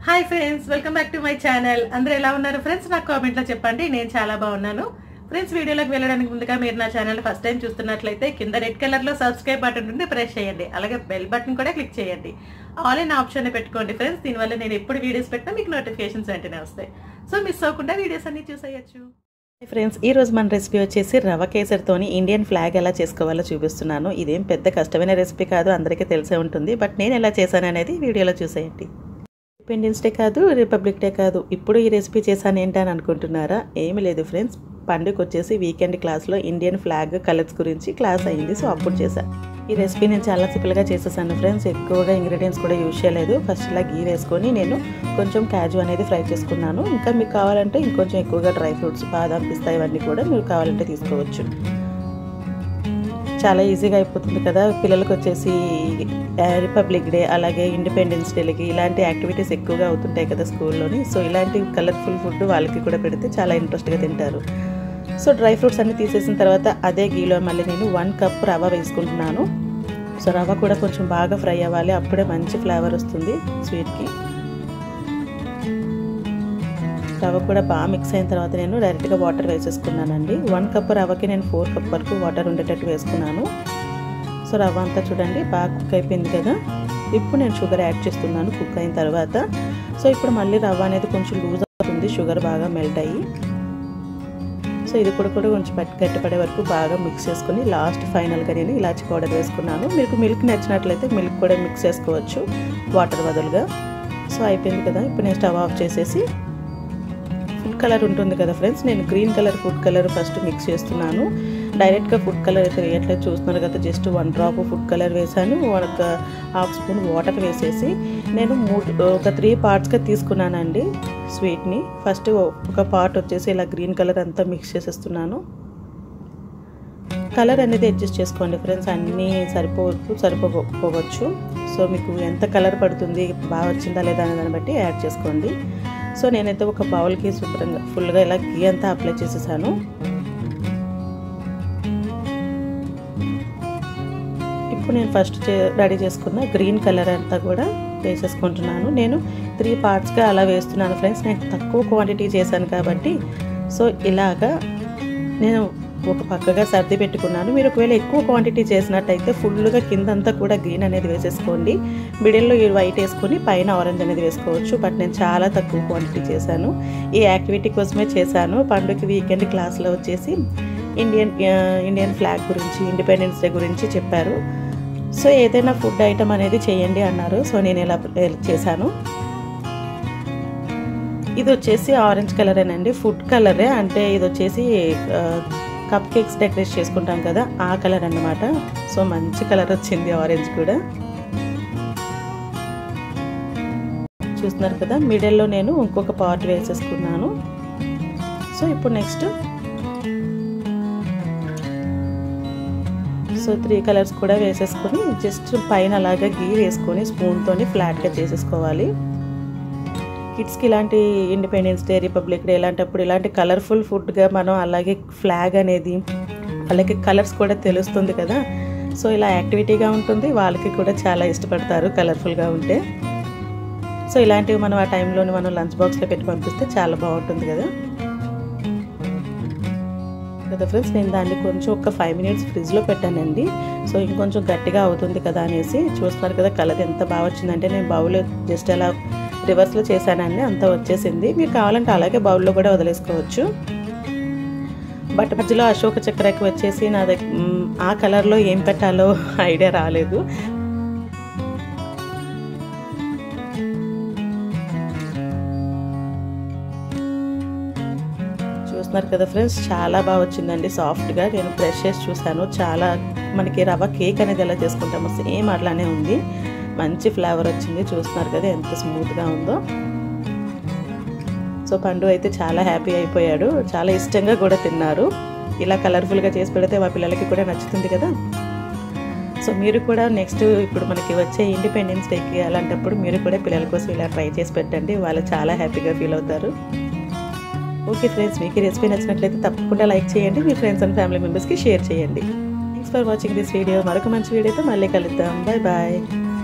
hi friends welcome back to my channel అందరూ ఎలా ఉన్నారు ఫ్రెండ్స్ నాకు కామెంట్లో చెప్పండి నేను చాలా బాగున్నాను ఫ్రెండ్స్ వీడియోలోకి వెళ్ళడానికి ముందుగా మీరు నా ఛానల్ ఫస్ట్ టైం చూస్తున్నట్లయితే కింద రెడ్ కలర్లో సబ్స్క్రైబ్ బటన్ ఉంది ప్రెస్ చేయండి అలాగే బెల్ బటన్ కూడా క్లిక్ చేయండి ఆల్ ఇన్ ఆప్షన్ పెట్టుకోండి ఫ్రెండ్స్ దీనివల్ల నేను ఎప్పుడు వీడియోస్ పెట్టినా మీకు నోటిఫికేషన్స్ వెంటనే వస్తాయి సో మిస్ అవ్వకుండా వీడియోస్ అన్ని చూసేయచ్చు ఫ్రెండ్స్ ఈ రోజు మన రెసిపీ వచ్చేసి రవ కేసరితోని ఇండియన్ ఫ్లాగ్ ఎలా చేసుకోవాలో చూపిస్తున్నాను ఇదేం పెద్ద కష్టమైన రెసిపీ కాదు అందరికీ తెలిసే ఉంటుంది బట్ నేను ఎలా చేశాను అనేది వీడియోలో చూసేయండి ఇండిపెండెన్స్ డే కాదు రిపబ్లిక్ డే కాదు ఇప్పుడు ఈ రెసిపీ చేశాను ఏంటని అనుకుంటున్నారా ఏమి లేదు ఫ్రెండ్స్ పండుగ వచ్చేసి వీకెండ్ క్లాస్లో ఇండియన్ ఫ్లాగ్ కలర్స్ గురించి క్లాస్ అయింది సో అప్పుడు చేశాను ఈ రెసిపీ నేను చాలా సింపుల్గా చేసేసాను ఫ్రెండ్స్ ఎక్కువగా ఇంగ్రీడియంట్స్ కూడా యూజ్ చేయలేదు ఫస్ట్ ఇలా గీ వేసుకొని నేను కొంచెం క్యాజు అనేది ఫ్రై చేసుకున్నాను ఇంకా మీకు కావాలంటే ఇంకొంచెం ఎక్కువగా డ్రై ఫ్రూట్స్ బాదం పిస్తా ఇవన్నీ కూడా మీరు కావాలంటే తీసుకోవచ్చు చాలా ఈజీగా అయిపోతుంది కదా పిల్లలకు వచ్చేసి రిపబ్లిక్ డే అలాగే ఇండిపెండెన్స్ డేలకి ఇలాంటి యాక్టివిటీస్ ఎక్కువగా అవుతుంటాయి కదా స్కూల్లోని సో ఇలాంటి కలర్ఫుల్ ఫుడ్ వాళ్ళకి కూడా పెడితే చాలా ఇంట్రెస్ట్గా తింటారు సో డ్రై ఫ్రూట్స్ అన్ని తీసేసిన తర్వాత అదే గీలో మళ్ళీ నేను వన్ కప్ రవ్వ వేసుకుంటున్నాను సో రవ్వ కూడా కొంచెం బాగా ఫ్రై అవ్వాలి అప్పుడే మంచి ఫ్లేవర్ వస్తుంది స్వీట్కి రవ్వ కూడా బాగా మిక్స్ అయిన తర్వాత నేను డైరెక్ట్గా వాటర్ వేసేసుకున్నానండి వన్ కప్ రవ్వకి నేను ఫోర్ కప్ వరకు వాటర్ ఉండేటట్టు వేసుకున్నాను సో రవ్వ అంతా చూడండి బాగా కుక్ అయిపోయింది కదా ఇప్పుడు నేను షుగర్ యాడ్ చేస్తున్నాను కుక్ అయిన తర్వాత సో ఇప్పుడు మళ్ళీ రవ్వ అనేది కొంచెం లూజ్ అవుతుంది షుగర్ బాగా మెల్ట్ అయ్యి సో ఇది కూడా కూడా కొంచెం పట్టి గట్టిపడే వరకు బాగా మిక్స్ చేసుకుని లాస్ట్ ఫైనల్గా నేను ఇలాచి పౌడర్ వేసుకున్నాను మీకు మిల్క్ నచ్చినట్లయితే మిల్క్ కూడా మిక్స్ చేసుకోవచ్చు వాటర్ బదులుగా సో అయిపోయింది కదా ఇప్పుడు నేను స్టవ్ ఆఫ్ చేసేసి ఫుడ్ కలర్ ఉంటుంది కదా ఫ్రెండ్స్ నేను green colour food colour first mix చేస్తున్నాను డైరెక్ట్గా ఫుడ్ కలర్ అయితే వేయట్లేదు చూస్తున్నారు కదా just one drop food colour వేసాను ఒక హాఫ్ స్పూన్ వాటర్ వేసేసి నేను మూడు ఒక త్రీ పార్ట్స్గా తీసుకున్నానండి స్వీట్ని ఫస్ట్ ఒక పార్ట్ వచ్చేసి ఇలా గ్రీన్ కలర్ అంతా మిక్స్ చేసేస్తున్నాను కలర్ అనేది అడ్జస్ట్ చేసుకోండి ఫ్రెండ్స్ అన్నీ సరిపోవచ్చు సరిపోకపోవచ్చు సో మీకు ఎంత కలర్ పడుతుంది బాగా వచ్చిందా లేదా అనే దాన్ని బట్టి యాడ్ చేసుకోండి సో నేనైతే ఒక బౌల్కి శుభ్రంగా ఫుల్గా ఇలా గీ అంతా అప్లై చేసేసాను ఇప్పుడు నేను ఫస్ట్ రెడీ చేసుకున్న గ్రీన్ కలర్ అంతా కూడా వేసేసుకుంటున్నాను నేను త్రీ పార్ట్స్గా అలా వేస్తున్నాను ఫ్రెండ్స్ నేను తక్కువ క్వాంటిటీ చేశాను కాబట్టి సో ఇలాగా నేను ఒక పక్కగా సర్ది పెట్టుకున్నాను మీరు ఒకవేళ ఎక్కువ క్వాంటిటీ చేసినట్టయితే ఫుల్గా కిందంతా కూడా గ్రీన్ అనేది వేసేసుకోండి మిడిల్లో ఈ వైట్ వేసుకొని పైన ఆరెంజ్ అనేది వేసుకోవచ్చు బట్ నేను చాలా తక్కువ క్వాంటిటీ చేశాను ఈ యాక్టివిటీ కోసమే చేశాను పండుగ వీకెండ్ క్లాస్లో వచ్చేసి ఇండియన్ ఇండియన్ ఫ్లాగ్ గురించి ఇండిపెండెన్స్ డే గురించి చెప్పారు సో ఏదైనా ఫుడ్ ఐటమ్ అనేది చేయండి అన్నారు సో నేను ఇలా చేశాను ఇది వచ్చేసి ఆరెంజ్ కలరేనండి ఫుడ్ కలరే అంటే ఇది వచ్చేసి కప్ కేక్స్ డెకరేట్ చేసుకుంటాం కదా ఆ కలర్ అన్నమాట సో మంచి కలర్ వచ్చింది ఆరెంజ్ కూడా చూస్తున్నారు కదా మిడిల్లో నేను ఇంకొక పార్ట్ వేసేసుకున్నాను సో ఇప్పుడు నెక్స్ట్ సో త్రీ కలర్స్ కూడా వేసేసుకొని జస్ట్ పైన అలాగా గీ వేసుకొని స్పూన్తో ఫ్లాట్గా చేసేసుకోవాలి కిడ్స్కి ఇలాంటి ఇండిపెండెన్స్ డే రిపబ్లిక్ డే ఇలాంటప్పుడు ఇలాంటి కలర్ఫుల్ ఫుడ్గా మనం అలాగే ఫ్లాగ్ అనేది వాళ్ళకి కలర్స్ కూడా తెలుస్తుంది కదా సో ఇలా యాక్టివిటీగా ఉంటుంది వాళ్ళకి కూడా చాలా ఇష్టపడతారు కలర్ఫుల్గా ఉంటే సో ఇలాంటివి మనం ఆ టైంలోని మనం లంచ్ బాక్స్లో పెట్టి పంపిస్తే చాలా బాగుంటుంది కదా కదా ఫ్రెండ్స్ నేను దాన్ని కొంచెం ఒక ఫైవ్ మినిట్స్ ఫ్రిడ్జ్లో పెట్టానండి సో ఇంకొంచెం గట్టిగా అవుతుంది కదా అనేసి చూస్తున్నారు కదా కలర్ ఎంత బాగా వచ్చిందంటే నేను బౌల్ జస్ట్ అలా రివర్స్లో చేశానండి అంత వచ్చేసింది మీరు కావాలంటే అలాగే బౌల్లో కూడా వదిలేసుకోవచ్చు బట్ మధ్యలో అశోక చక్రకి వచ్చేసి నా దగ్గర ఆ కలర్లో ఏం పెట్టాలో ఐడియా రాలేదు చూస్తున్నారు కదా ఫ్రెండ్స్ చాలా బాగా వచ్చిందండి సాఫ్ట్గా నేను ప్రెష్ చేసి చూశాను చాలా మనకి రవ్వ కేక్ అనేది ఎలా చేసుకుంటామో సేమ్ అట్లానే ఉంది మంచి ఫ్లేవర్ వచ్చింది చూస్తున్నారు కదా ఎంత స్మూత్గా ఉందో సో పండు అయితే చాలా హ్యాపీ అయిపోయాడు చాలా ఇష్టంగా కూడా తిన్నారు ఇలా కలర్ఫుల్గా చేసి పెడితే మా పిల్లలకి కూడా నచ్చుతుంది కదా సో మీరు కూడా నెక్స్ట్ ఇప్పుడు మనకి వచ్చే ఇండిపెండెన్స్ డేకి అలాంటప్పుడు మీరు కూడా పిల్లల కోసం ఇలా ట్రై చేసి పెట్టండి వాళ్ళు చాలా హ్యాపీగా ఫీల్ అవుతారు ఓకే ఫ్రెండ్స్ మీకు ఈ రెసిపీ నచ్చినట్లయితే తప్పకుండా లైక్ చేయండి మీ ఫ్రెండ్స్ అండ్ ఫ్యామిలీ మెంబర్స్కి షేర్ చేయండి thanks for watching this video మరొక మంచి వీడియోతో మళ్ళీ కలుద్దాం బాయ్ బాయ్